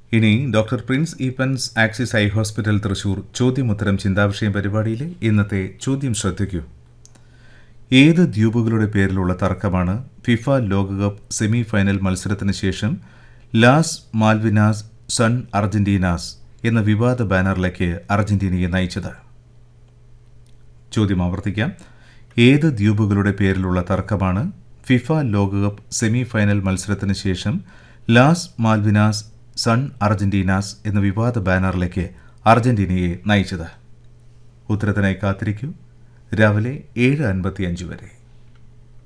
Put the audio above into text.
ഇനി doctor Prince Eappen's axis eye hospital Thrissur ചോദ്യമുത്തരം ചിന്താവിഷയം പരിപാടിയിലെ ഇന്നത്തെ ചോദ്യം ശ്രദ്ധിക്കൂ ഏത് ദ്വീപുകളുടെ പേരിലുള്ള തർക്കമാണ് ഫിഫ ലോകകപ്പ് സെമി ഫൈനൽ മത്സരത്തിന് ശേഷം ലാസ് മാൽവിനാസ് സൺ അർജന്റീനാസ് എന്ന വിവാദ ബാനറിലേക്ക് അർജന്റീനയെ നയിച്ചത് ചോദ്യം ആവർത്തിക്കാം ഏത് ദ്വീപുകളുടെ പേരിലുള്ള തർക്കമാണ് ഫിഫ ലോകകപ്പ് സെമി ഫൈനൽ മത്സരത്തിന് ശേഷം ലാസ് മാൽവിനാസ് സൺ അർജന്റീനാസ് എന്ന വിവാദ ബാനറിലേക്ക് അർജന്റീനയെ നയിച്ചത് ഉത്തരത്തിനായി കാത്തിരിക്കൂ രാവിലെ ഏഴ് അൻപത്തിയഞ്ച് വരെ